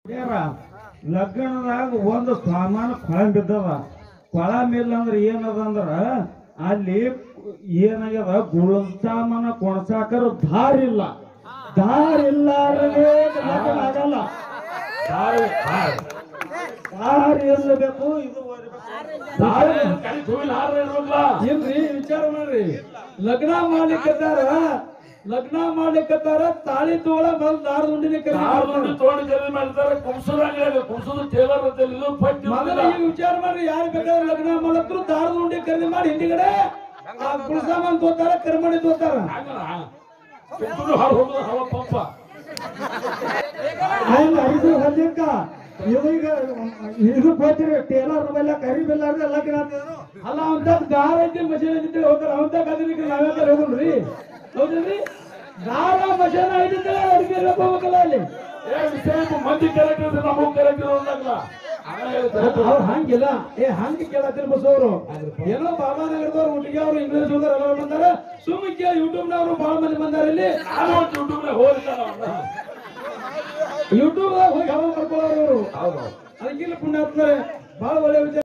ಯಾರ ಲಗ್ನದಾಗ ಒಂದು ಸಾಮಾನು ಕೊಳ ಬಿದ್ದದ ಕೊಳ ಮಿಲ್ ಅಂದ್ರೆ ಏನದ ಅಂದ್ರ ಅಲ್ಲಿ ಏನಾಗ್ಯದ ಗುಳ ಸಾಮಾನ ಕೊಣಸಾಕರ ದಾರಿಲ್ಲ ದಾರಿಲ್ಲ ಲಗ್ನ ಆಗಲ್ಲ ದಾರಿ ದಾರಿ. ದಾರಿ ಇರ್ಬೇಕು ಇದು ದಾರಿ ಕೈ ತುಳಿಲ್ ಹಾರ ಇರೋಲ್ಲ ಇಲ್ರಿ ವಿಚಾರ ಮಾಡ್ರಿ ಲಗ್ನ ಮಾಡ್ಲಿಕ್ಕತ್ತಾರ ಲಗ್ನ ಮಾಡ್ಲಿಕ್ಕತ್ತಾರ ತಾಳಿ ತೋಳ ಮೊದಲು ದಾರದ ಉಂಡಿನ ದಾರದುಂಡಿ ತೋಡಿ ಕರಿ ಮಾಡ್ತಾರೆ ಕುಂಸದಂಗ ಕುಂಸದ ಟೇಲರ್ ಅಂತ ಇದು ಪಟ್ಟಿ ಮೊದಲ ಈ ವಿಚಾರ ಮಾಡ್ರಿ ಯಾರು ಬೇಕಾದ್ರೆ ಲಗ್ನ ಮಾಡತ್ರು ದಾರದ ಉಂಡಿ ಖರೀದಿ ಮಾಡಿ ಹಿಂದಿಗಡೆ ಆ ಕುಳಸಾಮಾನ್ ತೋತಾರ ಕರ್ಮಣಿ ತೋತಾರ ಹಂಗಲ್ಲ ಕಿತ್ತೂರು ಹಾಳು ಹೋಗುದು ಹವ ಪಂಪ ಹಂಗ ಐದು ಹಲ್ಲಿಕ್ಕ ಇದೀಗ ಇದು ಹೋಗ್ತೀರಿ ಟೇಲರ್ ಬೆಲ್ಲ ಕರಿ ಬೆಲ್ಲ ಎಲ್ಲ ಕಿನಾತಿದ್ರು ಅಲ್ಲ ಅವಂತ ದಾರ ಐತಿ ಮಷೀನ್ ಐತಿ ಹೋಗ್ತಾರ ಅವಂತ ಕದಿಲಿಕ್ಕೆ ನಾವ್ಯಾಕೆ ಹೋಗಲ್ರಿ ಹೌದ್ರಿ ದಾರ ಮಷೀನ್ ಐತಿ ಅಡಿಗೆ ಹೋಗ್ಬೇಕಲ್ಲ ಅಲ್ಲಿ ಏ ವಿಷಯ ಮಂದಿ ಕ್ಯಾರೆಕ್ಟರ್ ನಮಗೂ ಕ್ಯಾರೆಕ್ಟರ್ ಇರೋದಾಗಲ್ಲ ಅವ್ರು ಹಂಗಿಲ್ಲ ಏ ಹಂಗ ಕೇಳತ್ತಿಲ್ಲ ಬಸವರು ಏನೋ ಬಾಬಾನಗರದವ್ರು ಒಟ್ಟಿಗೆ ಅವ್ರು ಇಂಗ್ಲಿಷ್ ಓದಾರ ಎಲ್ಲ ಬಂದಾರ ಸುಮ್ಮನೆ ಕೇಳಿ ಯೂಟ್ಯೂಬ್ ನವರು ಬಹಳ ಮಂದಿ ಬಂದಾರ ಇಲ್ಲಿ ನಾನು ಒಂದು ಯೂಟ್ಯೂಬ್ನಾಗ ಹೋಗಿದ್ದಾನ ಅವನ್ನ ಯೂಟ್ಯೂಬ್ ಹೋಗಿ ಹವಾ ಮಾಡ್ಕೊಳ್ಳೋರು ಇವರು ಹೌದು ಅದಕ್ಕಿಲ್ಲ ಪುಣ್ಯಾತ್ಮರೇ ಬಹಳ ಒಳ್ಳೆ ವಿಚಾರ